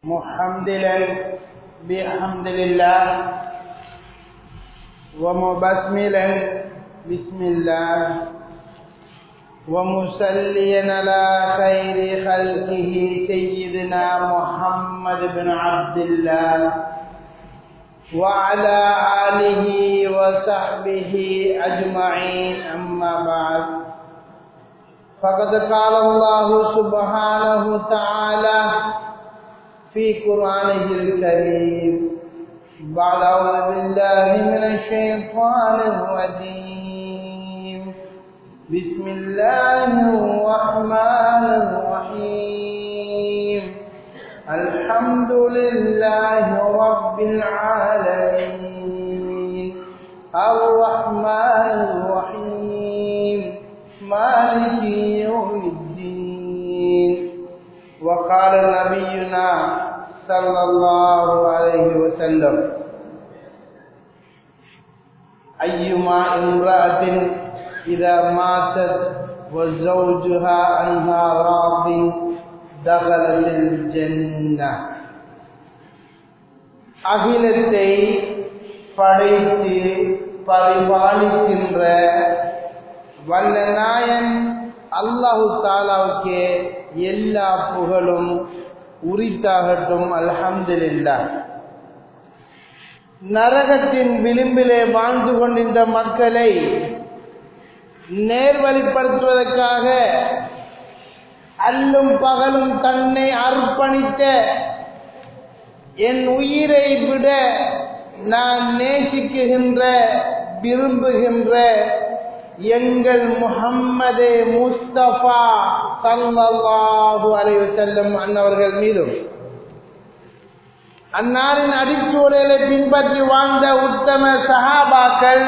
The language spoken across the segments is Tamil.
محمدلا بحمد الله ومبسملا بسم الله ومسليا على خير خلقه سيدنا محمد بن عبد الله وعلى آله وصحبه أجمعين أما بعد فقد قال الله سبحانه وتعالى في قرآنه الكريم بعد أعوذ بالله من الشيطان الرجيم بسم الله الرحمن الرحيم الحمد لله رب العالمين الرحمن الرحيم مالك يوم الدين وقال نبينا صلى الله عليه وسلم أيما امرأة إذا ماتت وزوجها عنها راض دخلت الجنة அகிலத்தை படைத்து பரிபாலிக்கின்ற வல்ல நாயன் அல்லாஹு தாலாவுக்கே எல்லா புகழும் உரித்தாகட்டும் அல்ஹம்துலில்லா நரகத்தின் விளிம்பிலே வாழ்ந்து கொண்டிருந்த மக்களை நேர்வழிப்படுத்துவதற்காக அல்லும் பகலும் தன்னை அர்ப்பணித்த என் உயிரை விட நான் நேசிக்குகின்ற விரும்புகின்ற எங்கள் முகம்மது முஸ்தபா சல்லாஹூ அலைவு செல்லும் அன்னவர்கள் மீதும் அன்னாரின் அடிச்சூழலை பின்பற்றி வாழ்ந்த உத்தம சஹாபாக்கள்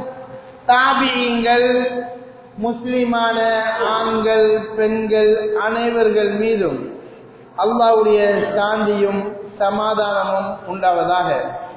தாபியங்கள் முஸ்லிமான ஆண்கள் பெண்கள் அனைவர்கள் மீதும் அல்லாவுடைய சாந்தியும் சமாதானமும் உண்டாவதாக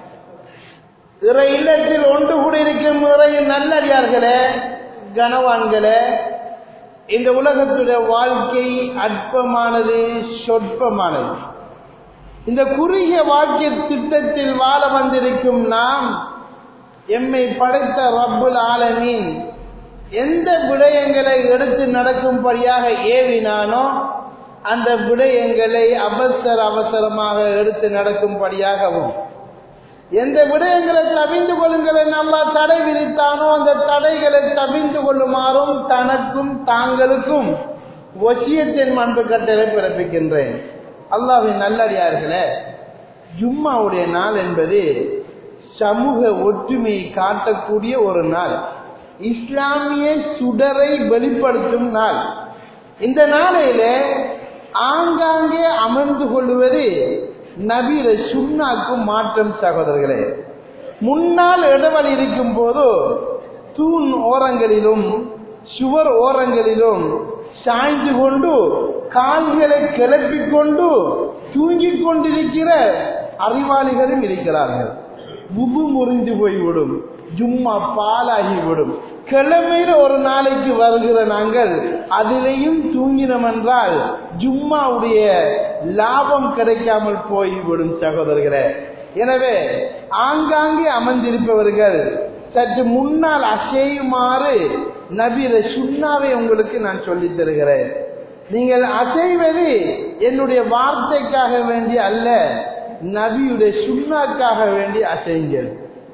இறை இல்லத்தில் ஒன்று கூடியிருக்கும் இறை நல்லடியார்களே கனவான்களே இந்த உலகத்துடைய வாழ்க்கை அற்பமானது சொற்பமானது இந்த குறுகிய வாழ்க்கை திட்டத்தில் வாழ வந்திருக்கும் நாம் எம்மை படைத்த ரப்புல் ஆலமீன் எந்த விடயங்களை எடுத்து நடக்கும்படியாக ஏவினானோ அந்த விடயங்களை அவசர அவசரமாக எடுத்து நடக்கும்படியாகவும் எந்த விடயங்களை தவிந்து கொள்ளுங்களை நல்லா தடை விதித்தானோ அந்த தடைகளை தவிந்து கொள்ளுமாறும் தனக்கும் தாங்களுக்கும் ஒசியத்தின் அன்பு கட்டளை பிறப்பிக்கின்றேன் அல்லாவின் நல்லடியார்களே ஜும்மாவுடைய நாள் என்பது சமூக ஒற்றுமையை காட்டக்கூடிய ஒரு நாள் இஸ்லாமிய சுடரை வெளிப்படுத்தும் நாள் இந்த நாளையில ஆங்காங்கே அமர்ந்து கொள்வது நபீர சுண்ணாக்கும் மாற்றம் சகோதரர்களே முன்னால் இடவல் இருக்கும் போது தூண் ஓரங்களிலும் சுவர் ஓரங்களிலும் சாய்ந்து கொண்டு கால்களை கிளப்பிக் கொண்டு தூங்கிக் கொண்டிருக்கிற அறிவாளிகளும் இருக்கிறார்கள் உபு முறிந்து போய்விடும் ஜும்மா பாலாகிவிடும் கிழமையில ஒரு நாளைக்கு வருகிற நாங்கள் அதிலேயும் தூங்கினோம் என்றால் ஜும்மாவுடைய லாபம் கிடைக்காமல் போய்விடும் சகோதரர்களே எனவே ஆங்காங்கே அமர்ந்திருப்பவர்கள் சற்று முன்னால் அசையுமாறு நபீர சுண்ணாவை உங்களுக்கு நான் சொல்லித் தருகிறேன் நீங்கள் அசைவது என்னுடைய வார்த்தைக்காக வேண்டி அல்ல நபியுடைய சுண்ணாக்காக வேண்டி அசைங்கள்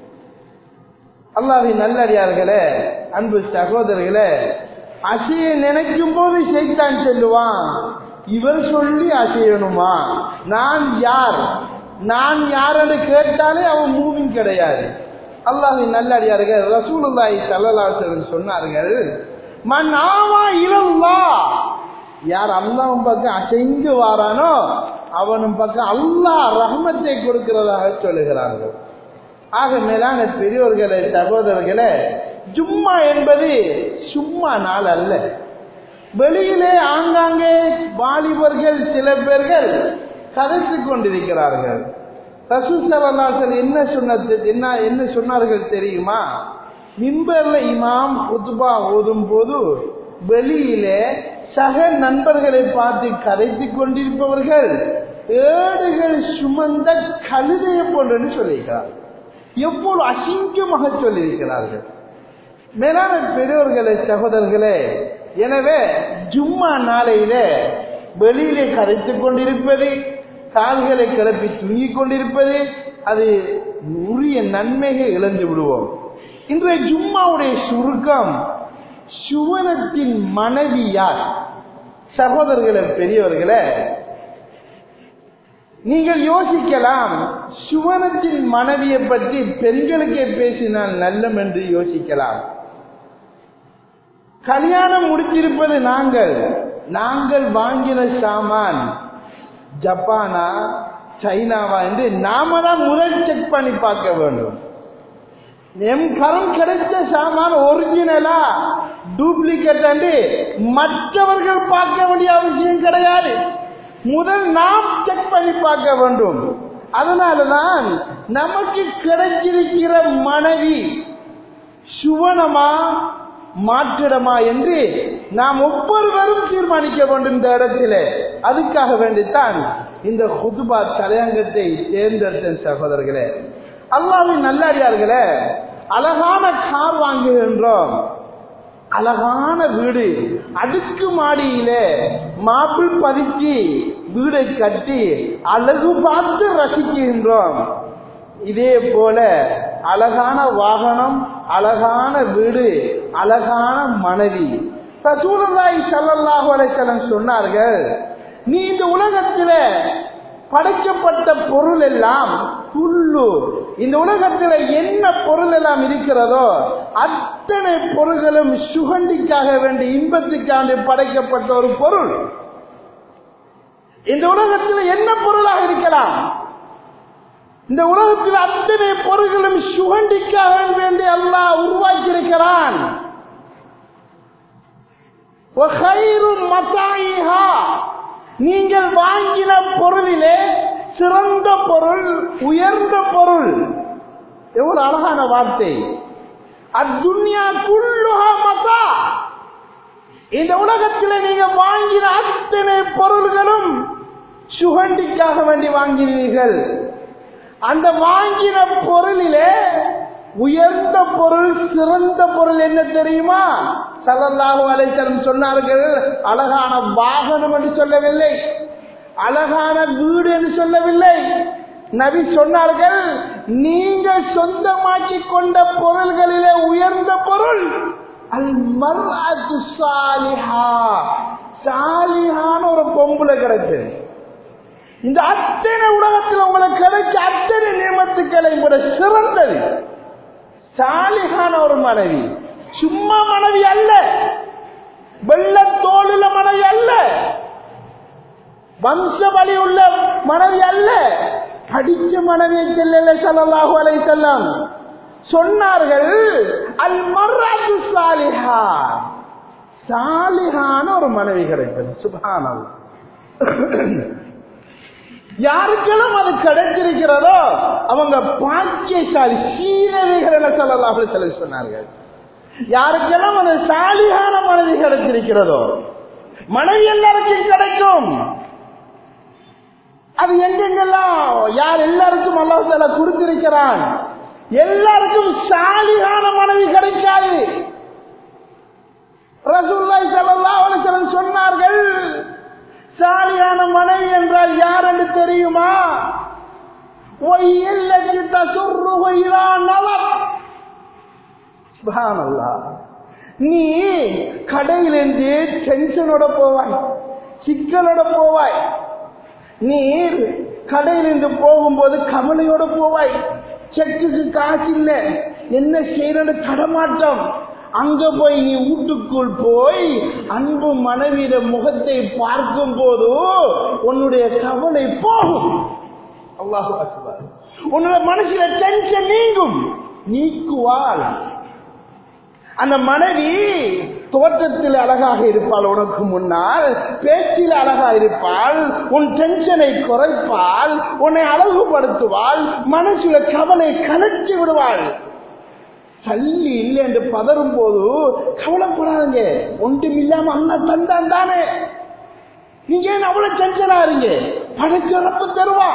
அல்லாவின் நல்லடியார்களே அன்பு சகோதரர்களே அசைய நினைக்கும் போது செய்தான் சொல்லுவான் இவர் சொல்லி அசையணுமா நான் யார் நான் யார் என்று கேட்டாலே அவன் மூவிங் கிடையாது அல்லாஹின் நல்லடியார்கள் ரசூலுல்லாஹி சல்லல்லாஹு சொன்னார்கள் மன் ஆமா இலல்லா யார் அல்லாஹ் பக்கம் அசைந்து வாரானோ அவனும் பக்கம் அல்லாஹ் ரஹமத்தை கொடுக்கிறதாக சொல்லுகிறார்கள் ஆக மேலான பெரியோர்களே சகோதரர்களே ஜும்மா என்பது சும்மா நாள் அல்ல வெளியிலே ஆங்காங்கே வாலிபர்கள் சில பேர்கள் கதைத்துக் கொண்டிருக்கிறார்கள் ரசூசலாசல் என்ன சொன்ன என்ன என்ன சொன்னார்கள் தெரியுமா மிம்பர்ல இமாம் குத்துபா ஓதும் போது வெளியிலே சக நண்பர்களை பார்த்து கதைத்துக் கொண்டிருப்பவர்கள் ஏடுகள் சுமந்த கழுதைய போன்றன்னு சொல்லியிருக்கிறார் எவ்வளவு அசிங்கமாக சொல்லியிருக்கிறார்கள் மேலான பெரியவர்களே சகோதரர்களே எனவே ஜும்மா நாளையில வெளியிலே கரைத்துக் கொண்டிருப்பது கால்களை கிளப்பி தூங்கிக் கொண்டிருப்பது அது உரிய நன்மையை இழந்து விடுவோம் இன்றைய ஜும்மாவுடைய சுருக்கம் சுவனத்தின் மனைவி யார் சகோதரர்களே பெரியவர்களே நீங்கள் யோசிக்கலாம் சுவனத்தின் மனைவியை பற்றி பெண்களுக்கே பேசினால் நல்லம் என்று யோசிக்கலாம் கல்யாணம் முடித்திருப்பது நாங்கள் நாங்கள் வாங்கின சாமான் ஜப்பானா சைனாவா என்று நாம தான் முதல் செக் பண்ணி பார்க்க வேண்டும் எம் கரம் கிடைச்ச சாமான் ஒரிஜினலா டூப்ளிகேட் என்று மற்றவர்கள் பார்க்க வேண்டிய அவசியம் கிடையாது முதல் நாம் செக் பண்ணி பார்க்க வேண்டும் அதனாலதான் நமக்கு கிடைச்சிருக்கிற மனைவி சுவனமா மாற்றிடமா என்று நாம் ஒவ்வொருவரும் தீர்மானிக்க வேண்டும் இந்த இடத்திலே அதுக்காக வேண்டித்தான் இந்த ஹுதுபா தலையங்கத்தை தேர்ந்தெடுத்த சகோதரர்களே அல்லாவின் நல்லடியார்களே அழகான கார் வாங்குகின்றோம் அழகான வீடு அடுக்கு மாடியிலே மாப்பிள் பதிச்சு வீடை கட்டி அழகு பார்த்து ரசிக்கின்றோம் இதே போல அழகான வாகனம் அழகான வீடு அழகான மனைவி ரசூலுல்லாஹி ஸல்லல்லாஹு அலைஹி வஸல்லம் சொன்னார்கள் நீ இந்த உலகத்தில படைக்கப்பட்ட பொருள் எல்லாம் புல்லு இந்த உலகத்தில் என்ன பொருள் எல்லாம் இருக்கிறதோ அத்தனை பொருள்களும் சுகண்டிக்காக வேண்டிய இன்பத்துக்காக படைக்கப்பட்ட ஒரு பொருள் இந்த உலகத்தில் என்ன பொருளாக இருக்கலாம் இந்த உலகத்தில் அத்தனை பொருள்களும் சுகண்டிக்காக வேண்டி அல்லாஹ் உருவாக்கி இருக்கிறான் நீங்கள் வாங்கின பொருளிலே சிறந்த பொருள் உயர்ந்த பொருள் எவ்வளவு அழகான வார்த்தை அத்துன்யா குல்லுஹா மதா இந்த உலகத்தில் நீங்க வாங்கின அத்தனை பொருள்களும் சுகண்டிக்காக வேண்டி வாங்கினீர்கள் அந்த வாங்கின பொருளிலே உயர்ந்த பொருள் சிறந்த பொருள் என்ன தெரியுமா சல்லல்லாஹு அலைஹி சொன்னார்கள் அழகான வாகனம் என்று சொல்லவில்லை அழகான வீடு என்று சொல்லவில்லை நபி சொன்னார்கள் நீங்கள் சொந்தமாக்கி கொண்ட பொருள்களிலே உயர்ந்த பொருள் அல் மர்அத்து சாலிஹா சாலிஹான ஒரு பொம்புல கிடைச்சது இந்த அத்தனை உலகத்தில் உங்களுக்கு கிடைச்ச அத்தனை நியமத்துக்களை கூட சிறந்தது சாலிகான ஒரு மனைவி சும்மா மனைவி அல்ல வெள்ளத்தோளுள்ள மனைவி அல்ல வம்ச வழி உள்ள மனைவி அல்ல படிச்ச மனைவியை செல்லல சல்லாஹூ அலை செல்லம் சொன்னார்கள் அல் மர்ராஜு சாலிஹா சாலிஹான ஒரு மனைவி கிடைத்தது சுபானல் யாருக்கெல்லாம் அது கிடைச்சிருக்கிறதோ அவங்க பாக்கியசாலி சீனவிகள் என சொல்லலாம் சொல்லி சொன்னார்கள் யாருக்கெல்லாம் அந்த சாலிகான மனைவி கிடைச்சிருக்கிறதோ மனைவி எல்லாருக்கும் கிடைக்கும் அது எங்கெங்கெல்லாம் யார் எல்லாருக்கும் அல்லாஹால கொடுத்திருக்கிறான் எல்லாருக்கும் சாலிகான மனைவி கிடைக்காது ரசூல்லாய் ஸல்லல்லாஹு அலைஹி வஸல்லம் சொன்னார்கள் சாலியான மனைவி என்றால் யார் என்று தெரியுமா ஒய்யல்லதி தசுர்ருஹு இலா நலக் சுப்ஹானல்லாஹ் நீ கடையிலிருந்து டென்ஷனோட போவாய் சிக்கலோட போவாய் நீ கடையிலிருந்து போகும்போது கவலையோட போவாய் செக்குக்கு காசு இல்ல என்ன செய்யறது தடமாட்டம் அங்க போய் நீ வீட்டுக்குள் போய் அன்பு மனைவியிட முகத்தை பார்க்கும் போது உன்னுடைய கவலை போகும் அல்லாஹு அக்பர் உன்னோட மனசுல டென்ஷன் நீங்கும் நீக்குவாள் அந்த மனைவி தோற்றத்தில் அழகாக இருப்பாள் உனக்கு முன்னால் பேச்சில் அழகா இருப்பாள் உன் டென்ஷனை குறைப்பாள் உன்னை அழகுபடுத்துவாள் மனசுல கவலை கலச்சி விடுவாள் தள்ளி இல்லை என்று பதறும் போது கவலைப்படாதீங்க ஒன்றும் இல்லாம அண்ணா தந்தான் தானே நீங்க ஏன் அவ்வளவு டென்ஷனா இருங்க படைச்ச ரப்ப தருவா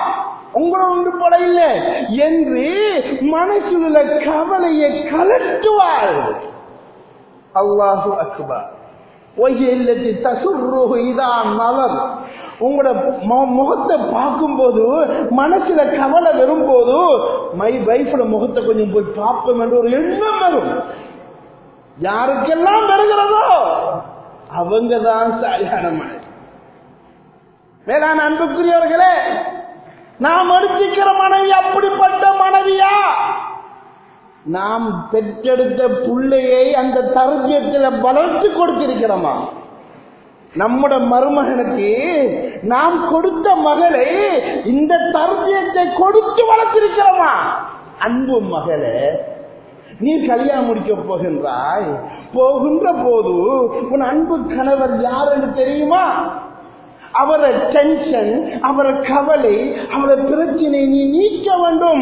உங்களோட ஒன்று போல இல்லை என்று மனசில் உள்ள கவலையை கலட்டுவாள் அல்லாஹு அக்பர் ஒய்யல்லத்தி தசுர்ருஹு இதா மலர் உங்களோட மு- முகத்தை பார்க்கும்போது மனசுல கவலை வரும்போது மை வைஃபோட முகத்தை கொஞ்சம் போய் பார்ப்போம் என்று ஒரு எண்ணம் வரும் யாருக்கெல்லாம் வருகிறதோ அவங்க தான் சரியான மனை மேலான அன்புக்குரியவர்களே நாம் அடிச்சுக்கிற மனைவி அப்படிப்பட்ட மனைவியா நாம் பெற்றெடுத்த பிள்ளையை அந்த தருபியத்தில் வளர்த்து கொடுத்திருக்கிறோமா நம்முட மருமகனுக்கு நாம் கொடுத்த மகளை இந்த தருபியத்தை கொடுத்து வளர்த்திருக்கிறோமா அன்பு மகளே நீ கல்யாணம் முடிக்க போகின்றாய் போகின்ற போது உன் அன்பு கணவர் யார் என்று தெரியுமா அவரை டென்ஷன் அவரை கவலை அவரை பிரச்சனை நீ நீக்க வேண்டும்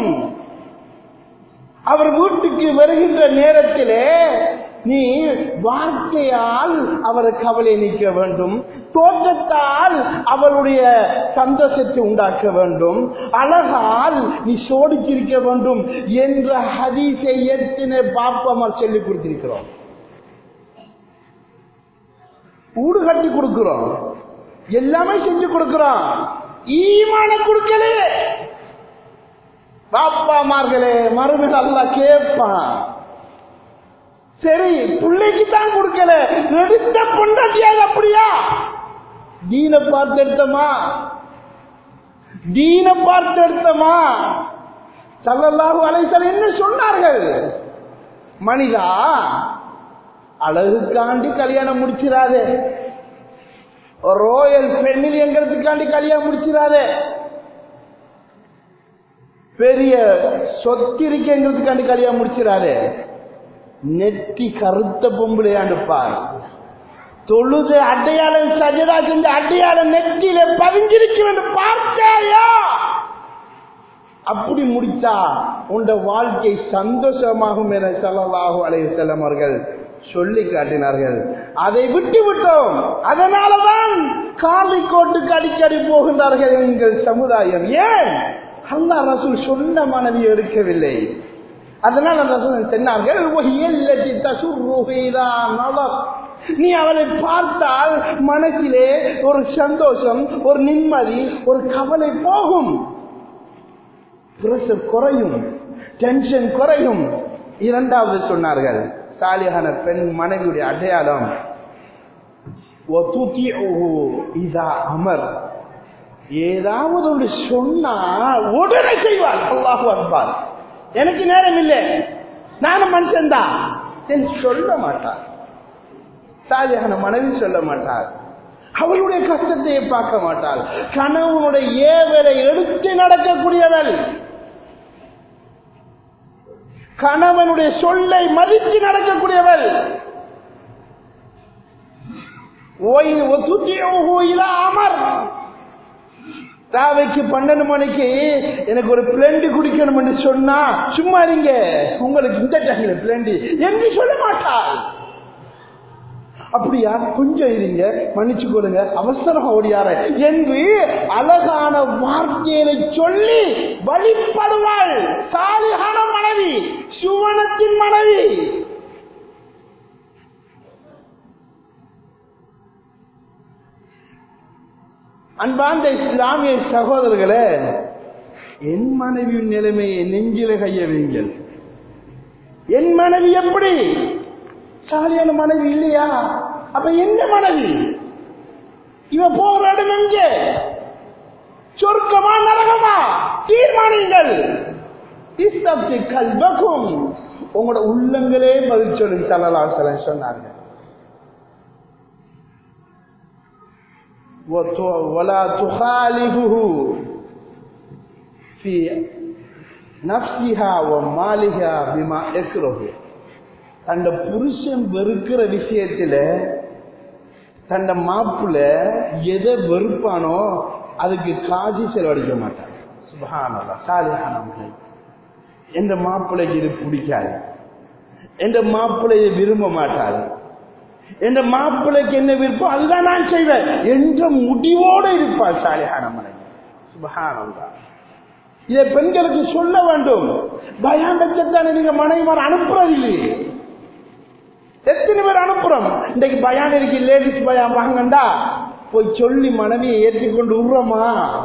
அவர் வீட்டுக்கு வருகின்ற நேரத்திலே நீ வார்த்தையால் அவரை கவலை நீக்க வேண்டும் தோற்றத்தால் அவருடைய சந்தோஷத்தை உண்டாக்க வேண்டும் அழகால் நீ சோடிச்சிருக்க வேண்டும் என்ற ஹதீஸை எத்தனை பாப்பமார் சொல்லிக் கொடுத்திருக்கிறோம் ஊடு கட்டி கொடுக்கிறோம் எல்லாமே செஞ்சு கொடுக்கிறோம் ஈமான கொடுக்கலையே பாப்பாமார்களே மறுபடியும் அல்லா கேட்பான் சரி பிள்ளைக்கு தான் கொடுக்கல எடுத்த பொண்டாட்டியாக அப்படியா தீன பார்த்து எடுத்தமா தீன பார்த்து எடுத்தமா சல்லல்லாஹு அலைஹிஸ்ஸலாம் என்ன சொன்னார்கள் மனிதா அழகுக்காண்டி கல்யாணம் முடிச்சிடாதே ரோயல் பெண்ணில் எங்கிறதுக்காண்டி கல்யாணம் முடிச்சிடாதே பெரிய சொத்திருக்கேங்கிறதுக்காண்டி கல்யாணம் முடிச்சிடாதே நெத்தி கருத்த பொம்பளையாண்டு பார் தொழுது அடையாளம் சஜதா செஞ்ச அடையாளம் நெத்தியில பதிஞ்சிருக்கிறது பார்த்தாயா அப்படி முடிச்சா உண்ட வாழ்க்கை சந்தோஷமாகும் என செல்லலாகும் அலைய செல்லம் அவர்கள் சொல்லி காட்டினார்கள் அதை விட்டு விட்டோம் அதனாலதான் காலிக்கோட்டுக்கு அடிக்கடி போகின்றார்கள் எங்கள் சமுதாயம் ஏன் அல்லா ரசூல் சொன்ன மனைவி எடுக்கவில்லை அதனால் அந்த ரசூல் சொன்னார்கள் "வஹியல்லதி தசுர்ருஹு இதா நலர்." நீ அவளை பார்த்தால் மனசிலே ஒரு சந்தோஷம் ஒரு நிம்மதி ஒரு கவலை போகும் பிரஷர் குறையும் டென்ஷன் குறையும் இரண்டாவது சொன்னார்கள் சாலியான பெண் மனைவியுடைய அடையாளம் "வதுதிஉஹு இதா அமர் ஏதாவது ஒன்று சொன்னா உடனே செய்வார் அல்லாஹு அக்பார் எனக்கு நேரம் இல்லை நானும் மனுஷன்தான் என்று சொல்ல மாட்டார் சாலியான மனைவி சொல்ல மாட்டார் அவளுடைய கஷ்டத்தை பார்க்க மாட்டாள் கணவனுடைய ஏவலை எடுத்து நடக்கக்கூடியவள் கணவனுடைய சொல்லை மதித்து நடக்கக்கூடியவள் ஓய் ஒத்துத்தியோ இலா அமர் ராவைக்கு பன்னெண்டு மணிக்கு எனக்கு ஒரு பிளண்டு குடிக்கணும் என்று சொன்னா சும்மா இருங்க உங்களுக்கு இந்த டைம்ல பிளண்டு என்று சொல்ல மாட்டாள் அப்படியா கொஞ்சம் இருங்க மன்னிச்சு கொடுங்க அவசரம் ஓடியார என்று அழகான வார்த்தையை சொல்லி வழிபடுவாள் சாலிகான மனைவி சுவனத்தின் மனைவி அன்பார்ந்த இஸ்லாமிய சகோதரர்களே என் மனைவியின் நிலைமையை நெஞ்சில கைய வைங்கள் என் மனைவி எப்படி சாலியான மனைவி இல்லையா அப்ப என்ன மனைவி இவ போகிற இடம் எங்கே சொர்க்கமா நரகமா தீர்மானிங்கள் இஸ்தப்தி கல்வக்கும் உங்களோட உள்ளங்களே பதில் சொல்லி சலலாசலன் சொன்னாங்க ولا تخالفه في نفسها ومالها بما يكره தண்ட புருஷன் வெறுக்கிற விஷயத்துல தண்ட மாப்புல எதை வெறுப்பானோ அதுக்கு காசு செலவழிக்க மாட்டான் சுபஹானல்லா சாலிஹான மகள் எந்த மாப்பிள்ளைக்கு இது பிடிக்காது எந்த மாப்பிள்ளையை விரும்ப மாட்டாது என்ற மாப்பிள்ளைக்கு என்ன விருப்பம் அதுதான் நான் செய்வேன் என்ற முடிவோடு இருப்பார் சாலிஹான மனைவி சுபஹானல்லா இதை பெண்களுக்கு சொல்ல வேண்டும் பயம் வச்சத்தானே நீங்க மனைவிமார் அனுப்புறது இல்லையே எத்தனை பேர் அனுப்புறோம் இன்னைக்கு பயான் இருக்கு லேடிஸ் பயான் வாங்கண்டா போய் சொல்லி மனைவியை ஏற்றிக்கொண்டு விடுறோமா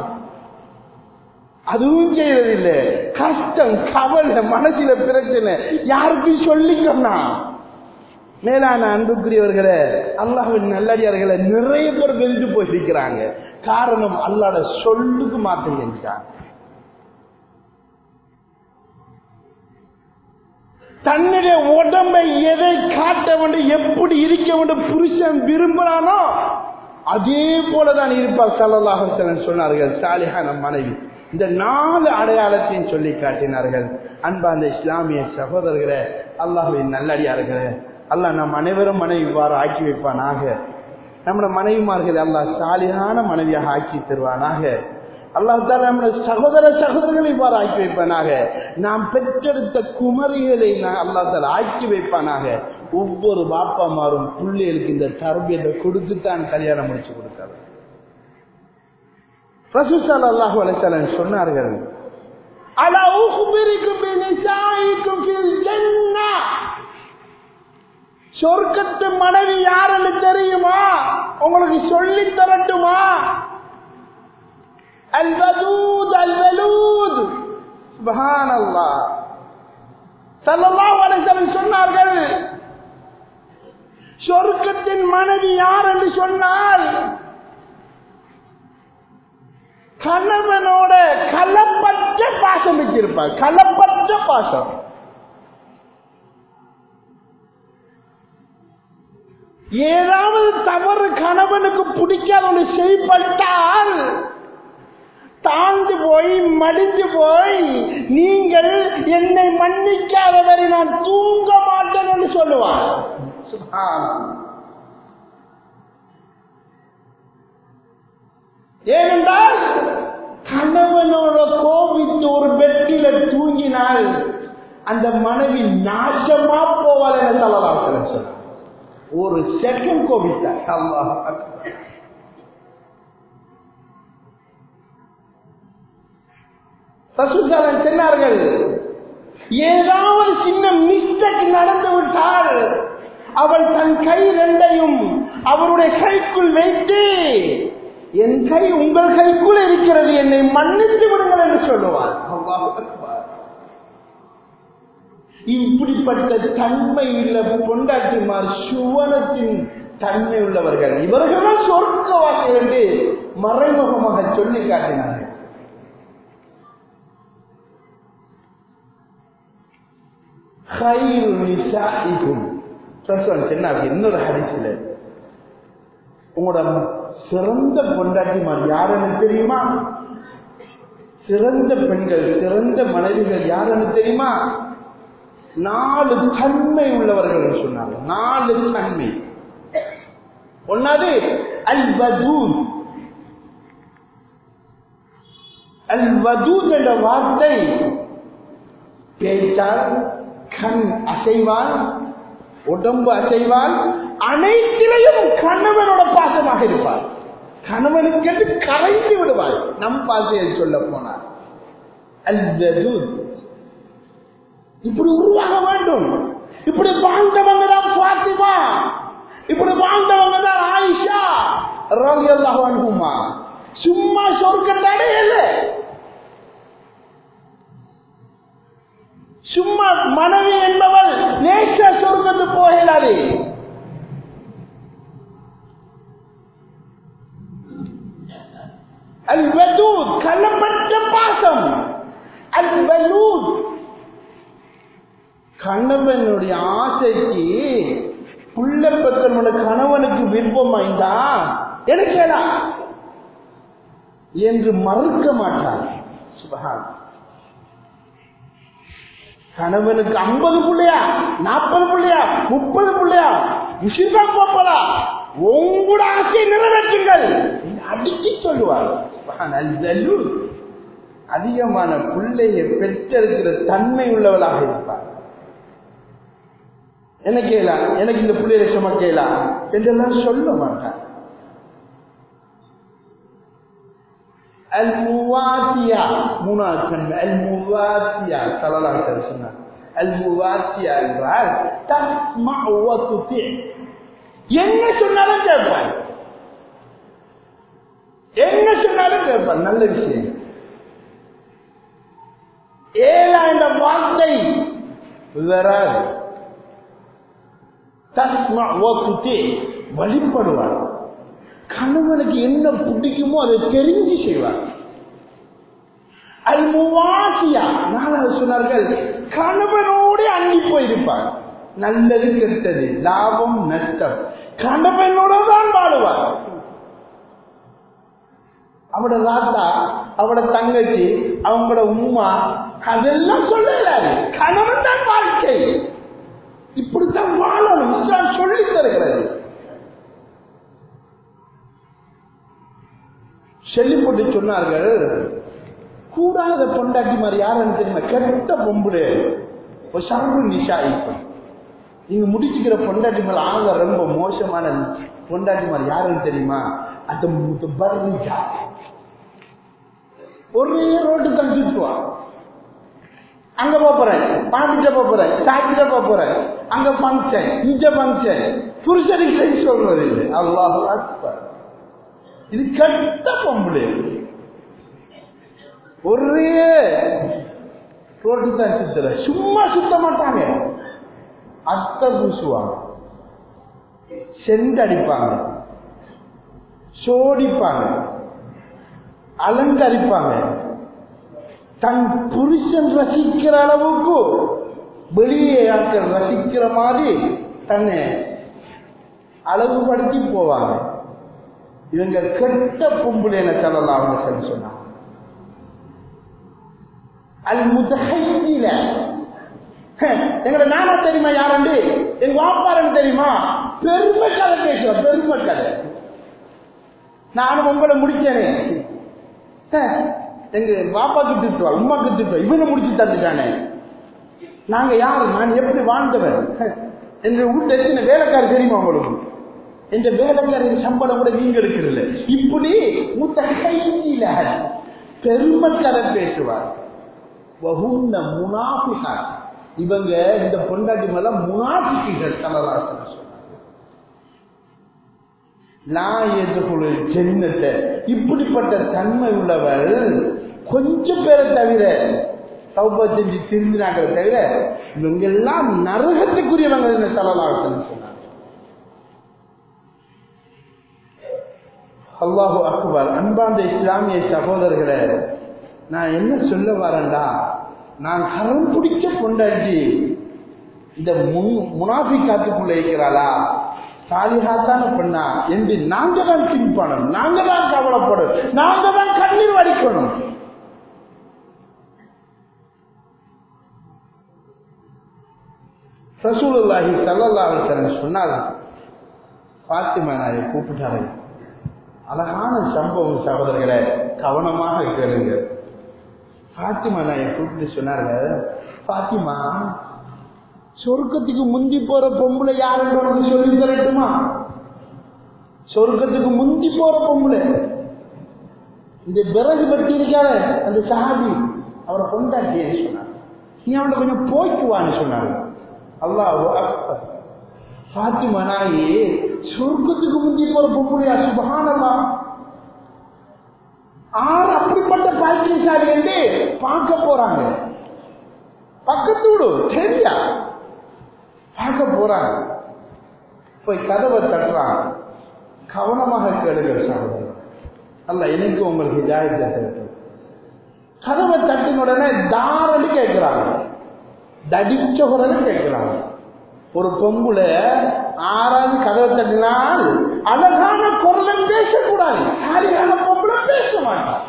அதுவும் செய்யறதில்லை கஷ்டம் கவலை மனசுல பிரச்சனை யாருக்கும் சொல்லிக்கோனா மேலான அன்புக்குரியவர்களே அல்லாஹின் நல்லடியார்களை நிறைய பேர் வென்று போயிருக்கிறாங்க காரணம் அல்லாட சொல்லுக்கு மாற்றம் செஞ்சாங்க தன்னுடைய உடம்பை எதை காட்ட வேண்டும் எப்படி இருக்க வேண்டும் புருஷன் விரும்புறானோ அதே போலதான் இருப்பார் சல்லல்லாஹு சொன்னார்கள் சாலிஹான மனைவி இந்த நாலு அடையாளத்தையும் சொல்லி காட்டினார்கள் அன்பா அந்த இஸ்லாமிய சகோதரர்களே அல்லாஹுவின் நல்லடியார்களே அல்லாஹ் நம் அனைவரும் மனைவி இவ்வாறு ஆக்கி வைப்பானாக நம்முடைய மனைவிமார்கள் அல்லாஹ் சாலியான மனைவியாக ஆக்கி தருவானாக அல்லாஹால நம்முடைய சகோதர சகோதரர்களை இவ்வாறு ஆக்கி வைப்பானாக நாம் பெற்றெடுத்த குமரிகளை அல்லாஹால ஆக்கி வைப்பானாக ஒவ்வொரு பாப்பாமாரும் பிள்ளைகளுக்கு இந்த தரபியத்தை கொடுத்துத்தான் கல்யாணம் முடிச்சு கொடுத்தாரு ரசூசால் அல்லாஹு அலைசலன் சொன்னார்கள் அலா உஹ்பிரிக்கும் பினிசாயிக்கும் ஃபில் ஜன்னah சொர்க்கத்து மனைவி யாருன்னு தெரியுமா உங்களுக்கு சொல்லி தரட்டுமா அல்வதூத் அல்வலூத் சுபஹானல்லாஹ் ஸல்லல்லாஹு அலைஹி வஸல்லம் சொன்னார்கள் சொர்க்கத்தின் மனைவி யார் என்று சொன்னால் கணவனோட கலப்பற்ற பாசம் வச்சிருப்பார் கலப்பற்ற பாசம் ஏதாவது தவறு கணவனுக்கு பிடிக்காத ஒன்று செய்யப்பட்டால் தாழ்ந்து போய் மடிந்து போய் நீங்கள் என்னை மன்னிக்காதவரை நான் தூங்க மாட்டேன் என்று சொல்லுவான் ஏனென்றால் கணவனோட கோபித்து ஒரு பெட்டில தூங்கினால் அந்த மனைவி நாசமா போவாள் என சொல்லலாம் சொன்னார் ஒரு செகண்ட் கோபித்தார் அல்லாஹ் அக்பர். ரசூலுல்லாஹி சொன்னார்கள் ஏதாவது சின்ன மிஸ்டேக் நடந்து விட்டால் அவள் தன் கை ரெண்டையும் அவருடைய கைக்குள் வைத்து என் கை உங்கள் கைக்குள் இருக்கிறது என்னை மன்னித்து விடுங்கள் என்று சொல்லுவார் அல்லாஹ் அக்பர். இப்படிப்பட்ட தன்மை உள்ள பொண்டாட்டிமார் சுவனத்தின் தன்மை உள்ளவர்கள் இவர்கள் சொர்க்கவாசிகள் என்று மறைமுகமாக சொல்லி காட்டினார்கள் خير نسائكم ரசூல் சொன்னாங்க இன்னொரு ஹரிசில உங்களோட சிறந்த பொண்டாட்டிமார் யாருன்னு தெரியுமா சிறந்த பெண்கள் சிறந்த மனைவிகள் யாருன்னு தெரியுமா நாலு தன்மை உள்ளவர்கள் சொன்னாங்க நாலு தன்மை ஒன்னாவது அல் வதூத் அல் வதூத் என்ற வார்த்தை பேச்சால் கண் அசைவால் உடம்பு அசைவால் அனைத்திலையும் கணவனோட பாசமாக இருப்பார் கணவனுக்கு என்று கரைந்து விடுவார் நம் பாசையில் சொல்ல போனார் அல் வதூத் இப்படி உருவாக வேண்டும் இப்படி வாழ்ந்தவங்க தான் பாத்திமா இப்படி வாழ்ந்தவங்க தான் ஆயிஷா ரவி அல்லாஹ் சும்மா சொர்க்கம் தடையல்ல சும்மா மனைவி என்பவள் நேச சொர்க்கத்து போகலாது அல் வதூத் கள்ளப்பட்ட பாசம் அல் வலூத் கணவனுடைய ஆசைக்கு புள்ள பெற்றனோட கணவனுக்கு விருப்பம் வாய்ந்தா எனக்கேடா என்று மறுக்க மாட்டார் சுபகான் கணவனுக்கு ஐம்பது புள்ளையா நாற்பது புள்ளையா முப்பது புள்ளையா முஷிதா போப்பதா உங்களோட ஆசையை நிறைவேற்றுங்கள் அடிச்சு சொல்லுவார் அதிகமான பிள்ளையை பெற்றிருக்கிற தன்மை உள்ளவளாக இருப்பார் என்ன கேலாம் எனக்கு இந்த பிள்ளைய சும்மா கேலாம் என்றெல்லாம் சொல்ல மாட்டார் அல் முவாத்தியா மூணாவது தன்மை அல் முவாத்தியா சலலாசர் சொன்னார் அல் முவாத்தியா என்றால் தஸ்மா துதி என்ன சொன்னாலும் கேட்பான் என்ன சொன்னாலும் கேட்பான் நல்ல விஷயம் ஏழா என்ற வார்த்தை வராது தஸ்மா துதி வழிபடுவார் கணவனுக்கு என்ன பிடிக்குமோ அதை தெரிஞ்சு செய்வார் அல்முவாசியா நாலாவது சொன்னார்கள் கணவனோடு அன்னி போயிருப்பார் நல்லது கெட்டது லாபம் நஷ்டம் கணவனோட தான் வாழுவார் அவட தாத்தா அவட தங்கச்சி அவங்களோட உமா அதெல்லாம் சொல்லலாரு கணவன் தான் வாழ்க்கை இப்படித்தான் வாழணும் இஸ்லாம் சொல்லி தருகிறது சொல்லி போட்டு சொன்னார்கள் கூடாத பொண்டாட்டி மாதிரி யாருன்னு தெரியுமா கெட்ட பொம்புடு ஒரு சார்பு நிஷா இப்ப நீங்க முடிச்சுக்கிற பொண்டாட்டி மேல ஆக ரொம்ப மோசமான பொண்டாட்டி மாதிரி யாருன்னு தெரியுமா அது முத்தபர்னிகா ஒரே ரோட்டு தான் சுற்றுவான் அங்க போறேன் பாண்டிட்ட போறேன் சாக்கிட்ட போறேன் அங்க பங்கன் இங்க பங்கன் புருஷனுக்கு செய்தி சொல்றது இல்லை அல்லாஹ் அக்பர் இது கெட்ட பொம்பளை ஒரே ரோட்டு தான் சுத்துற சும்மா சுத்த மாட்டாங்க அத்தை பூசுவாங்க செண்டடிப்பாங்க சோடிப்பாங்க அலங்கரிப்பாங்க தன் புருஷன் ரசிக்கிற அளவுக்கு வெளியே ஆட்கள் ரசிக்கிற மாதிரி தன்னை அளவுபடுத்தி போவாங்க இவங்க கெட்ட பொம்புல என சொல்லலாம் அவங்க சொல்லி சொன்னாங்க அல் முதகையில எங்களை நானா தெரியுமா யாருண்டு எங்க வாப்பாரன் தெரியுமா பெருமை கதை பேசுற பெருமை கதை நானும் உங்களை முடிச்சேனே எங்க பாப்பாக்கு திட்டுவா உமாக்கு திட்டுவா இவனை முடிச்சு தந்துட்டானே நாங்க யாரு நான் எப்படி வாழ்ந்தவன் எங்க வீட்டு எத்தனை வேலைக்காரர் தெரியுமா உங்களுக்கு எந்த வேலைக்காரர் சம்பளம் கூட நீங்க எடுக்கிறதில்ல இப்படி மூத்த கையில பெருமை கதை பேசுவார் வகுந்த முனாபிகா இவங்க இந்த பொண்டாட்டி மேல முனாபிகள் கலராசன நான் எதிர்கொள்ள ஜென்னத்தை இப்படிப்பட்ட தன்மை உள்ளவர் கொஞ்சம் பேரை தவிர சௌபா செஞ்சு திருந்தினாங்களே தவிர இவங்க எல்லாம் நரகத்துக்குரியவங்க என்ன தலலாகத்தன்னு சொன்னாங்க அல்லாஹு அக்பர் அன்பாந்த இஸ்லாமிய சகோதரர்களை நான் என்ன சொல்ல வரேன்டா நான் கரம் பிடிச்ச பொண்டாட்டி இந்த முன் முனாஃபிக்காத்துக்குள்ள இருக்கிறாளா சாலிஹாத்தான பெண்ணா என்று நாங்க தான் திங்க் பண்ணணும் நாங்க தான் கவலைப்படணும் நாங்க தான் கண்ணீர் வடிக்கணும் ரசூலுல்லாஹி சல்லல்லாஹு அலைஹி வஸல்லம் சொன்னாங்க பாத்திமா நாயை கூப்பிட்டாரு அழகான சம்பவம் சகோதரர்களை கவனமாக கேளுங்க பாத்திமா நாயை கூப்பிட்டு சொன்னாங்க பாத்திமா சொர்க்கத்துக்கு முந்தி போற பொம்பளை யாருன்னு உனக்கு சொல்லி தரட்டுமா சொர்க்கத்துக்கு முந்தி போற பொம்பளை இந்த விறகு பற்றி இருக்காத அந்த சஹாபி அவரை கொண்டாட்டியன்னு சொன்னார் நீ அவனை கொஞ்சம் போய்க்குவான்னு சொன்னாங்க அல்லாஹ் பாத்திமா நாயி சொர்க்கத்துக்கு முந்தி போற பொம்பளையா சுபகானமா ஆறு அப்படிப்பட்ட பாக்கியசாலி என்று பார்க்க போறாங்க பக்கத்து விடு தெரியா பார்க்க போறாங்க போய் கதவை தட்டுறாங்க கவனமாக கேளுங்கள் சகோதரர் அல்ல எனக்கு உங்களுக்கு ஜாயத்தை கதவை தட்டின உடனே தாரடி கேட்கிறாங்க தடிச்ச குரல் கேட்கிறாங்க ஒரு பொம்புல ஆறாவது கதவை தட்டினால் அழகான குரலும் பேசக்கூடாது சாலியான பொம்புல பேச மாட்டான்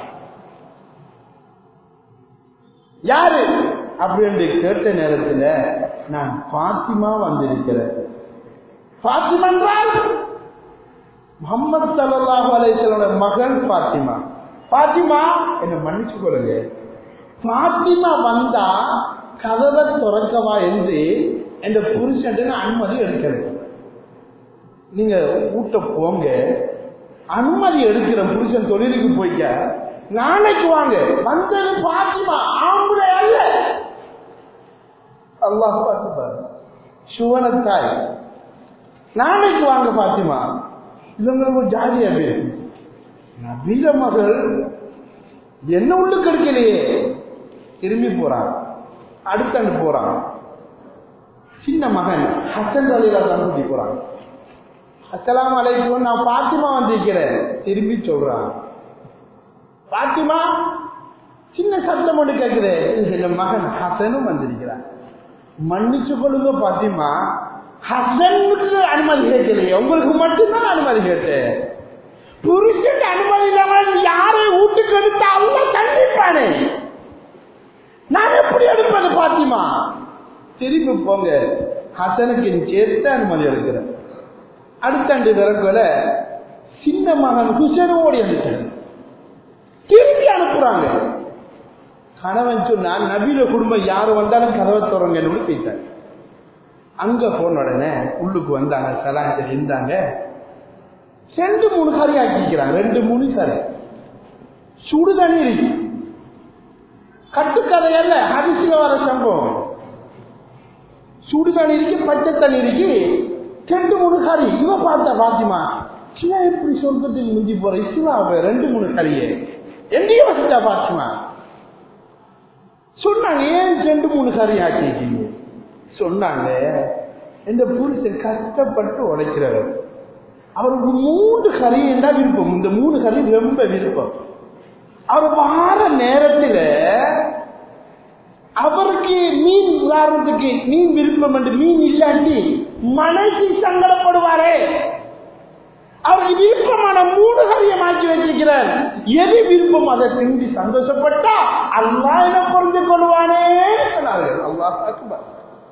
யாரு அப்படின்னு கேட்ட நேரத்தில் நான் பாத்திமா வந்திருக்கிறேன் பாத்திமா என்றால் முகமது சல்லாஹு அலைசலோட மகள் பாத்திமா பாத்திமா என்ன மன்னிச்சு கொள்ளுங்க பாத்திமா வந்தா கதவை திறக்கவா என்று என்ற புருஷன் அனுமதி எடுக்கிறது நீங்க ஊட்ட போங்க அனுமதி எடுக்கிற புருஷன் தொழிலுக்கு போய்க்க நாளைக்கு வாங்க வந்தது பாத்திமா ஆம்பளை அல்ல அல்லாஹ் பார்த்து பாரு சுவனத்தாய் நாளைக்கு வாங்க பாத்திமா இவங்களுக்கு ஒரு ஜாதியா பேரு நபீல மகள் என்ன உள்ள கிடைக்கலையே திரும்பி போறான் அடுத்தாண்டு போறான் சின்ன மகன் ஹசன் அலிலா தான் கூட்டி போறான் அஸ்லாம் அலைக்கும் நான் பாத்திமா வந்திருக்கிறேன் திரும்பி சொல்றான் பாத்திமா சின்ன சத்தம் ஒன்று கேட்கிறேன் என் மகன் ஹசனும் வந்திருக்கிறான் மன்னிச்சு கொள்ளுங்க பாத்திமா ஹசனுக்கு அனுமதி கேட்கலையே உங்களுக்கு மட்டும்தான் அனுமதி கேட்டேன் புருஷன் அனுமதி இல்லாமல் யாரை வீட்டுக்கு எடுத்தா அல்ல கண்டிப்பானே நான் எப்படி எடுப்பது பாத்திமா திரும்பி போங்க ஹசனுக்கு சேர்த்து அனுமதி எடுக்கிறேன் அடுத்தாண்டு விறகுல சின்ன மகன் ஹுசேன் ஓடி அனுப்பிட்டார் திரும்பி அனுப்புறாங்க கணவன் சொன்னா நபீல குடும்பம் யாரு வந்தாலும் கதவை திறங்கன்னு போயிட்டாங்க அங்க போன உடனே உள்ளுக்கு வந்தாங்க சலாஞ்சல் இருந்தாங்க ரெண்டு மூணு கறி ஆக்கிக்கிறாங்க ரெண்டு மூணு கறி சுடு தண்ணி இருக்கு கட்டுக்கதை அல்ல ஹரிசில வர சம்பவம் சுடு தண்ணி இருக்கு பச்சை தண்ணி இருக்கு ரெண்டு மூணு கறி இவ பார்த்தா பாத்திமா சின்ன எப்படி சொர்க்கத்துக்கு முந்தி போற இஸ்லாம் ரெண்டு மூணு கறியே எங்கேயும் வச்சுட்டா பாத்திமா சொன்னாங்க ஏன் ரெண்டு மூணு கறி ஆக்கிட்டீங்க சொன்னாங்க இந்த புருஷன் கஷ்டப்பட்டு உழைக்கிறவர் அவருக்கு மூன்று கறி என்ன விருப்பம் இந்த மூணு கறி ரொம்ப விருப்பம் அவர் வார நேரத்தில் அவருக்கு மீன் உதாரணத்துக்கு மீன் விருப்பம் என்று மீன் இல்லாட்டி மனசு சங்கடப்படுவாரே அவருக்கு விருப்பமான மூணு கறியை மாற்றி வச்சிருக்கிறார் எது விருப்பம் அதை செஞ்சு சந்தோஷப்பட்டா அல்லா என புரிந்து கொள்வானே சொன்னார்கள் அல்லாஹ் அக்பர்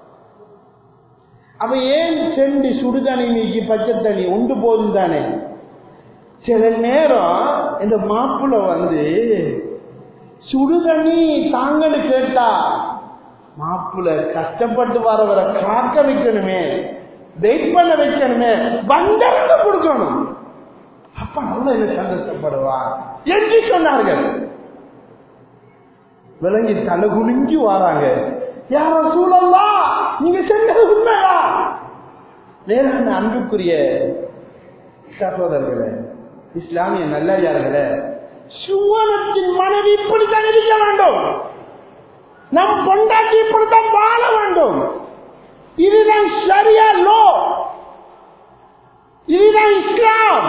அவ ஏன் செண்டு சுடுதண்ணி நீக்கி பச்சை தண்ணி உண்டு போதும் தானே சில நேரம் இந்த மாப்பிள்ள வந்து சுடுதண்ணி தாங்கன்னு கேட்டா மாப்பிள்ள கஷ்டப்பட்டு வரவரை காக்க வைக்கணுமே வெயிட் பண்ண வைக்கணுமே வந்தவங்க கொடுக்கணும் அப்ப நல்ல என்ன சந்தோஷப்படுவார் என்று சொன்னார்கள் விளங்கி தலை குனிஞ்சு வராங்க யார சூழல்லா நீங்க செஞ்சது உண்மையா நேரான அன்புக்குரிய சகோதரர்களே இஸ்லாமிய நல்லையார்களே சுவனத்தின் மனைவி இப்படித்தான் இருக்க வேண்டும் நம் பொண்டாட்டி இப்படித்தான் வாழ வேண்டும் இதுதான் சரியா லோ இதுதான் இஸ்லாம்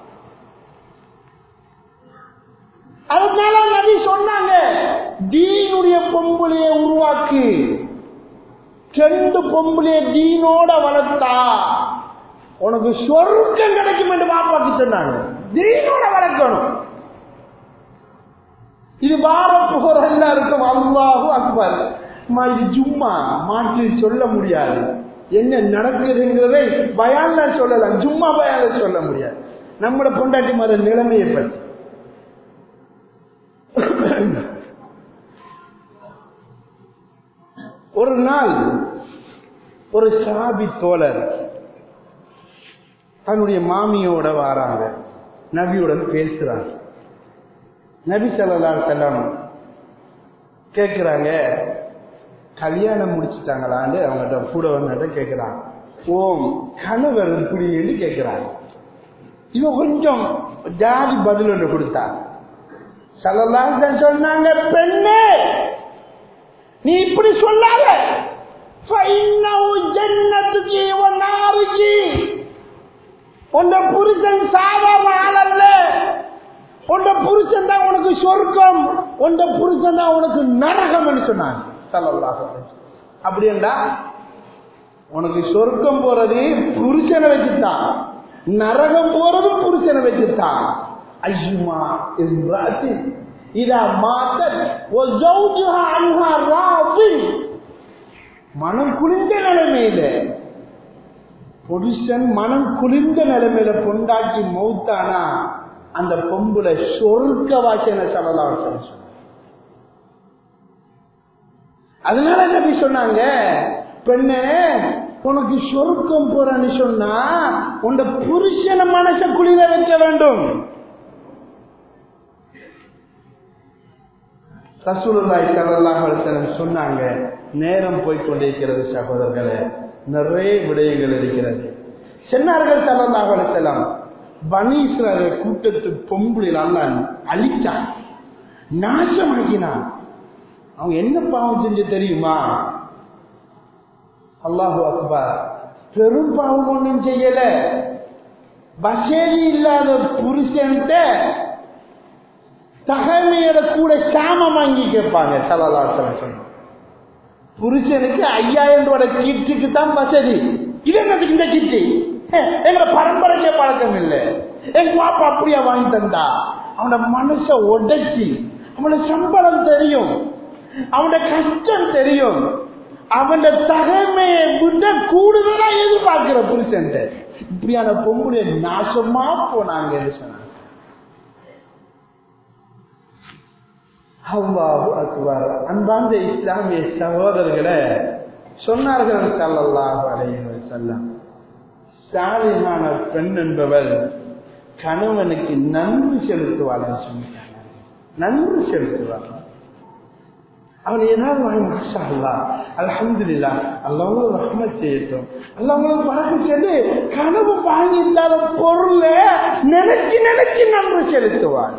அதனால நபி சொன்னாங்க தீனுடைய பொம்புளைய உருவாக்கு ரெண்டு பொம்புளைய தீனோட வளர்த்தா உனக்கு சொர்க்கம் கிடைக்கும் என்று பாப்பாக்கு சொன்னாங்க தீனோட வளர்க்கணும் இது வார புகழ் எல்லாருக்கும் அல்லாஹு அக்பர் அம்மா, இது சும்மா மாற்றி சொல்ல முடியாது என்ன நடக்குதுங்கிறதை பயான்ல சொல்லலாம் சும்மா பயான்ல சொல்ல முடியாது நம்மளோட பொண்டாட்டி மத நிலைமையை பற்றி ஒரு நாள் ஒரு சாபி தோழர் தன்னுடைய மாமியோட வராங்க நபியுடன் பேசுறாங்க நபி ஸல்லல்லாஹு செல்லம் கேட்குறாங்க கல்யாணம் முடிச்சுட்டாங்களான்னு அவங்ககிட்ட கூட வந்தத கேட்குறாங்க ஓம் கணவர் இப்படின்னு கேட்குறாங்க இவன் கொஞ்சம் ஜாதி பதில் ஒன்று கொடுத்தாங்க ஸல்லல்லாஹு சொன்னாங்க பெண்ணே நீ இப்படி சொல்லாத فإنه جنتك ونارك உன்ன புருஷன் சாதாரண ஆள் அல்ல உன்ன புருஷன் தான் உனக்கு சொர்க்கம் உன்ன புருஷன் தான் உனக்கு நரகம் சொன்னாங்க ஸல்லல்லாஹு அலைஹி வஸல்லம். அப்படியேண்டா உனக்கு சொர்க்கம் போறது புருஷனை வச்சுதான் நரகம் போறது புருஷனை வச்சுதான் ஐயுமா இம்ராத்தி இதா மாத்தத் வஸௌஜுஹா அன்ஹா ராஃபின் மனம் குளிர்ந்த நிலைமையில புருஷன் மனம் குளிர்ந்த நிலைமையில பொண்டாக்கி மௌத்தானா அந்த பொம்புல சொர்க்க வாக்கின சொல்லலாம் சொன்னாங்க அதனால நபி சொன்னாங்க பெண்ணே உனக்கு சொர்க்கம் போறன்னு சொன்னா உன் புருஷன மனச குளிர வைக்க வேண்டும் ரசூலுல்லாஹி ஸல்லல்லாஹு அலைஹி வஸல்லம் சொன்னாங்க நேரம் போய் கொண்டிருக்கிறது சகோதரர்களே நிறைய விடயங்கள் இருக்கிறது சொன்னார்கள் ஸல்லல்லாஹு அலைஹி வஸல்லம் பனி இஸ்ராயல் கூட்டத்து பொம்புளில் அல்லாஹ் அழிச்சான் நாசமாக்கினான் அவங்க என்ன பாவம் செஞ்சு தெரியுமா அல்லாஹு அக்பர் பெரும் பாவம் ஒன்றும் செய்யல வசதி இல்லாத புருஷன்ட்ட தகமையோட கூட சாமம் வாங்கி கேட்பாங்க சலலாசலம் சொன்ன புருஷனுக்கு ஐயாயிரம் ரூபாய் கீட்டுக்கு தான் வசதி இது என்னதுக்கு இந்த கிட்டு எங்களை பரம்பரைக்கே பழக்கம் இல்லை எங்க பாப்பா அப்படியா வாங்கி தந்தா அவனோட மனச உடைச்சி அவனோட சம்பளம் தெரியும் அவனோட கஷ்டம் தெரியும் அவன் தகமையை விட கூடுதலா எதிர்பார்க்கிற புருஷன் இப்படியான பொம்புடைய நாசமா போனாங்க சொன்னாங்க அல்லாஹு அக்பர் அன்பார்ந்த இஸ்லாமிய சகோதரர்களை சொன்னார்கள் சல்லல்லாஹு அலைஹி வஸல்லம் சாலிஹான பெண் என்பவர் கணவனுக்கு நன்றி செலுத்துவாள் சொன்னாங்க நன்றி செலுத்துவாள் அவன் ஏதாவது வாங்கி மாஷா அல்லா அல்ஹம்துலில்லா அல்லாவும் ரஹ்மத் செய்யட்டும் அல்லாவும் பார்க்க சொல்லி கனவு வாங்கி இல்லாத பொருளை நினைச்சு நினைச்சு நன்றி செலுத்துவாள்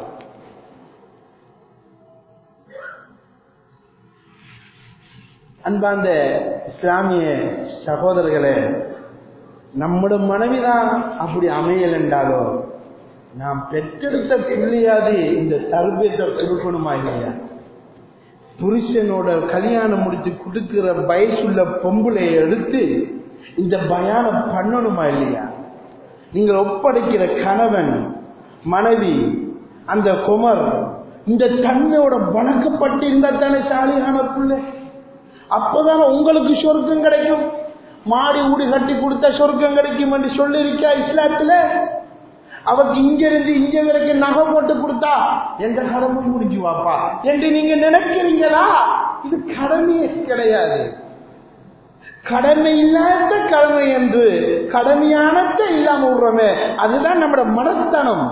அன்பாந்த இஸ்லாமிய சகோதரர்களே நம்முடைய மனைவிதான் அப்படி அமையல் என்றாலோ நாம் பெற்றெடுத்த பிள்ளையாது இந்த தர்பியத்தை கொடுக்கணுமா இல்லையா புருஷனோட கல்யாணம் முடித்து கொடுக்கிற வயசுள்ள பொம்பளையை எடுத்து இந்த பயானம் பண்ணணுமா இல்லையா நீங்கள் ஒப்படைக்கிற கணவன் மனைவி அந்த குமர் இந்த தன்மையோட வணக்கப்பட்டு இருந்தா தானே சாலியான பிள்ளை அப்பதான் உங்களுக்கு சொர்க்கம் கிடைக்கும் மாடி ஊடி கட்டி கொடுத்தா சொர்க்கம் கிடைக்கும் என்று சொல்லியிருக்கா இஸ்லாத்துல அவருக்கு இங்க இருந்து இங்க வரைக்கும் நகை போட்டு கொடுத்தா எந்த கடமை முடிஞ்சு வாப்பா என்று நீங்க நினைக்கிறீங்களா இது கடமையே கிடையாது கடமை இல்லாத கடமை என்று கடமையானத்தை இல்லாம விடுறோமே அதுதான் நம்மட மனத்தனம்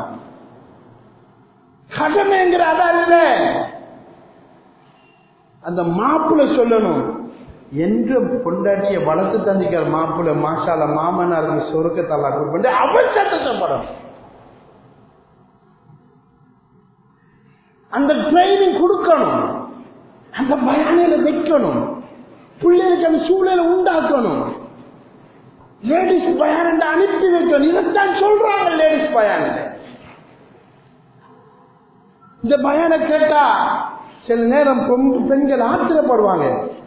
கடமைங்கிற அதல்ல அந்த மாப்பிள்ள சொல்லணும் என்று பொண்டாட்டிய வளர்த்து தந்திக்கிற மாப்பிள்ள மாஷால மாமனாருக்கு சொருக்கத்தல்லா கொடுப்பேன் அவன் சத்தப்படும் அந்த ட்ரைனிங் கொடுக்கணும் அந்த பயானில வைக்கணும் பிள்ளைகளுக்கு அந்த சூழலை உண்டாக்கணும் லேடிஸ் பயான் அனுப்பி வைக்கணும் இதைத்தான் சொல்றாங்க லேடிஸ் பயான் இந்த பயான கேட்டா சில நேரம் பெண்கள் ஆத்திரப்படுவாங்க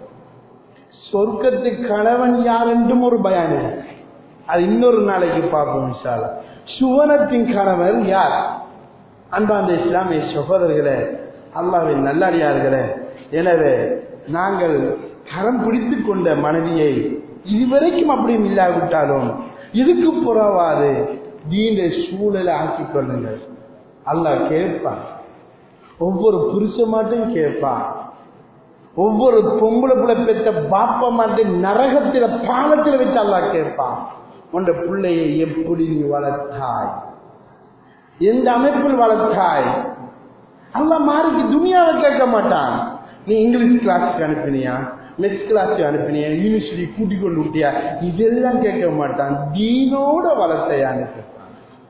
சொர்க்கத்து கணவன் யார் என்றும் ஒரு பயான் அது இன்னொரு நாளைக்கு பார்ப்போம் விசால சுவனத்தின் கணவன் யார் அன்பாந்த இஸ்லாமிய சகோதரர்களே அல்லாவின் நல்லடியார்களே எனவே நாங்கள் கரம் பிடித்து கொண்ட மனைவியை இதுவரைக்கும் அப்படியும் இல்லாவிட்டாலும் இதுக்கு புறவாது தீண்ட சூழலை ஆக்கிக் கொள்ளுங்கள் அல்லாஹ் கேட்பான் ஒவ்வொரு புருஷ மாட்டும் கேட்பான் ஒவ்வொரு பொம்பளை பிள்ளை பெற்ற பாப்பா மாட்டும் நரகத்தில பாலத்தில் வச்சு அல்லாஹ் கேட்பான் உன்ற பிள்ளையை எப்படி நீ வளர்த்தாய் எந்த அமைப்பில் வளர்த்தாய் அல்ல மாறிக்கு துணியாவை கேட்க மாட்டான் நீ இங்கிலீஷ் கிளாஸுக்கு அனுப்பினியா மெக்ஸ் கிளாஸுக்கு அனுப்பினியா யூனிவர்சிட்டி கூட்டிக் கொண்டு விட்டியா இதெல்லாம் கேட்க மாட்டான் தீனோட வளர்த்தையான்னு கேட்பான்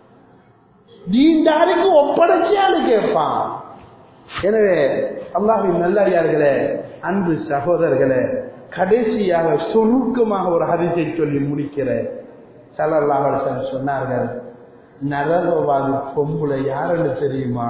தீண்டாருக்கு ஒப்படைச்சியான்னு கேட்பான் எனவே அல்லாஹின் நல்லறியார்களே அன்பு சகோதரர்களே கடைசியாக சுருக்கமாக ஒரு ஹரிசை சொல்லி முடிக்கிற சலல்லாஹ் சொன்னார்கள் நரகவாதி பொம்புல யாருன்னு தெரியுமா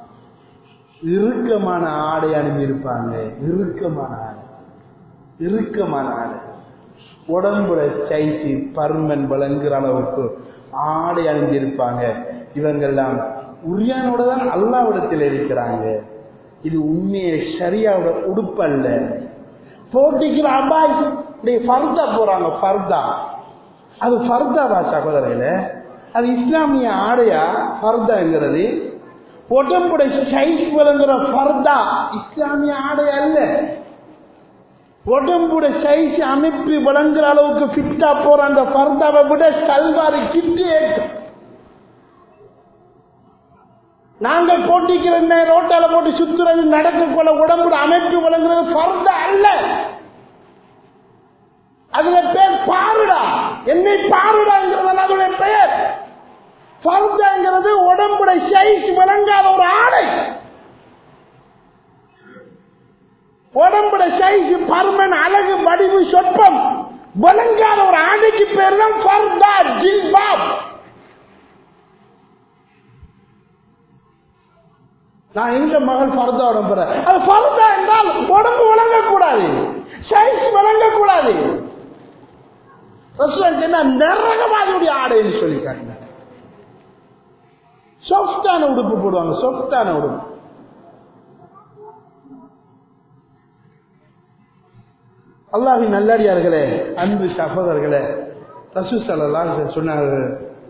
இறுக்கமான ஆடை அணிஞ்சிருப்பாங்க இறுக்கமான ஆடை இறுக்கமான ஆடை உடம்புல சைசி பர்மன் விளங்குற அளவுக்கு ஆடை அணிஞ்சிருப்பாங்க இவங்கெல்லாம் உரியானோட தான் அல்லாவிடத்தில் இருக்கிறாங்க இது உண்மையை சரியாவோட உடுப்பு அல்ல போட்டிக்கு அபாய் ஃபர்தா போறாங்க ஃபர்தா அது ஃபர்தாவா சகோதரர்களே அது இஸ்லாமிய ஆடையா ஃபர்தாங்கிறது உடம்புடைய சைஸ் விளங்குற ஃபர்தா இஸ்லாமிய ஆடை அல்ல உடம்புடைய சைஸ் அமைப்பு விளங்குற அளவுக்கு ஃபிட்டா போற அந்த ஃபர்தாவை விட சல்வாரி கிட்டு ஏற்கும் நாங்கள் போட்டிக்கிற இந்த ரோட்டால போட்டு சுத்துறது நடக்க கொள்ள உடம்புல அமைப்பு வழங்குறது பருந்த அல்ல அதுல பேர் பாருடா என்னை பாருடாங்கிறது அதனுடைய பெயர் பருந்தாங்கிறது உடம்புல சைஸ் விளங்காத ஒரு ஆடை உடம்புல சைஸ் பருமன் அழகு வடிவு சொற்பம் விளங்காத ஒரு ஆடைக்கு பேர் தான் பர்தா ஜில்பாப் நான் எங்க மகள் பர்தா உடம்புற அது பர்தா என்றால் உடம்பு விளங்கக்கூடாது சைஸ் விளங்கக்கூடாது என்ன நரகவாதியுடைய ஆடைன்னு சொல்லி காட்டினார் சாஃப்டான உடுப்பு போடுவாங்க சாஃப்டான உடுப்பு அல்லாஹின் நல்லடியார்களே அன்பு சகோதரர்களே ரசூ சலாம் சொன்னார்கள்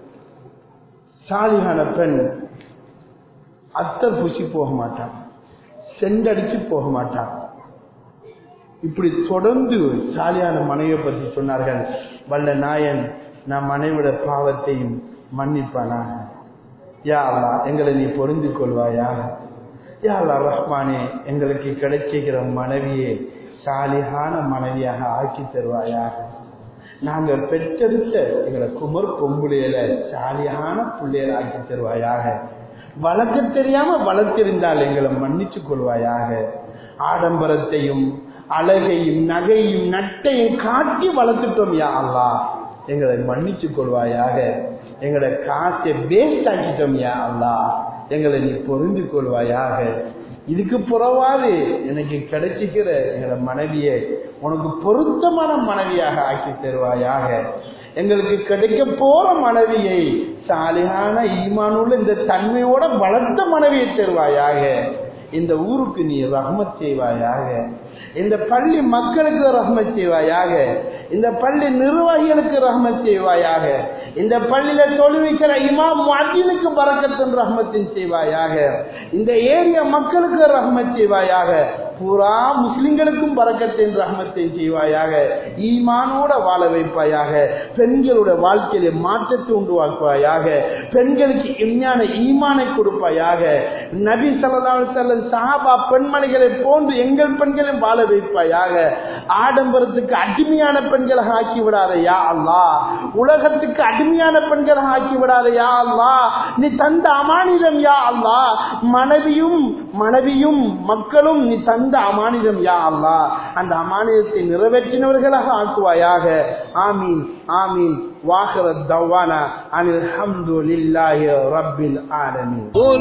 சாலிகான பெண் அத்தர் பூசி போக மாட்டான் செண்டடிச்சு போக மாட்டான் இப்படி தொடர்ந்து சாலியான மனைவியை பற்றி சொன்னார்கள் வல்ல நாயன் நான் மனைவிட பாவத்தையும் மன்னிப்பானாக யா அல்லா எங்களை நீ பொருந்து கொள்வாயா யா அல்லா ரஹ்மானே எங்களுக்கு கிடைச்சிக்கிற மனைவியே சாலிகான மனைவியாக ஆக்கி தருவாயாக நாங்கள் பெற்றெடுத்த எங்களை குமர் கொம்புலையில சாலியான பிள்ளைகளை ஆக்கி தருவாயாக வளர்க்க தெரியாம வளர்த்திருந்தால் எங்களை மன்னிச்சு கொள்வாயாக ஆடம்பரத்தையும் அழகையும் நகையும் நட்டையும் காட்டி வளர்த்துட்டோம் யா அல்லா எங்களை மன்னிச்சு கொள்வாயாக எங்களை காசை வேஸ்ட் ஆக்கிட்டோம் யா அல்லா எங்களை நீ பொருந்து கொள்வாயாக இதுக்கு புறவாது எனக்கு கிடைச்சிக்கிற எங்களை மனைவியை உனக்கு பொருத்தமான மனைவியாக ஆக்கி தருவாயாக எங்களுக்கு கிடைக்க போற மனைவியை சாலியான ஈமானுள்ள இந்த தன்மையோட வளர்த்த மனைவியை தருவாயாக இந்த ஊருக்கு நீ ரஹமத் செய்வாயாக இந்த பள்ளி மக்களுக்கு ரஹமத் செய்வாயாக இந்த பள்ளி நிர்வாகிகளுக்கு ரஹமத் செய்வாயாக இந்த பள்ளியில தொழுவிக்கிற இமாம் மஜினுக்கு பறக்கத்தின் ரஹமத்தின் செய்வாயாக இந்த ஏரியா மக்களுக்கு ரஹமத் செய்வாயாக பூரா முஸ்லிம்களுக்கும் பறக்கத்தின் ரஹமத்தை செய்வாயாக ஈமானோட வாழ வைப்பாயாக பெண்களோட வாழ்க்கையில மாற்றத்தை உண்டுவாக்குவாயாக பெண்களுக்கு எஞ்ஞான ஈமானை கொடுப்பாயாக நபி சல்லாஹ் சாபா பெண்மணிகளை போன்று எங்கள் பெண்களையும் வாழ வைப்பாயாக ஆடம்பரத்துக்கு அடிமையான பெண்களாக ஆக்கி விடாதையா அல்லா உலகத்துக்கு அடிமையான பெண்களாக ஆக்கி விடாதையா அல்லா நீ தந்த அமானிதம் யா அல்லா மனைவியும் மனைவியும் மக்களும் நீ தந்த அமானிதம் யா அல்லா அந்த அமானிதத்தை நிறைவேற்றினவர்களாக ஆக்குவாயாக ஆமீன் ஆமீன் واخر الدوانا عن الحمد لله رب العالمين قل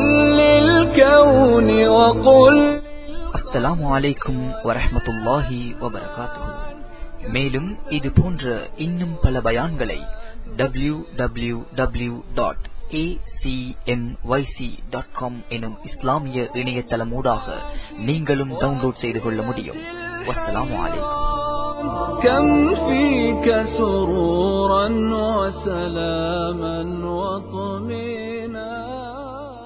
للكون وقل அஸ்ஸலாமு அலைக்கும் வரஹ்மத்துல்லாஹி வபரகாத்துஹு மேலும் இது போன்ற இன்னும் பல பயான்களை W W W dot acmyc.com எனும் இஸ்லாமிய இணையதளமூடாக நீங்களும் டவுன்லோட் செய்து கொள்ள முடியும் வஸ்ஸலாமு அலைக்கும் كم فيك سرورا وسلاما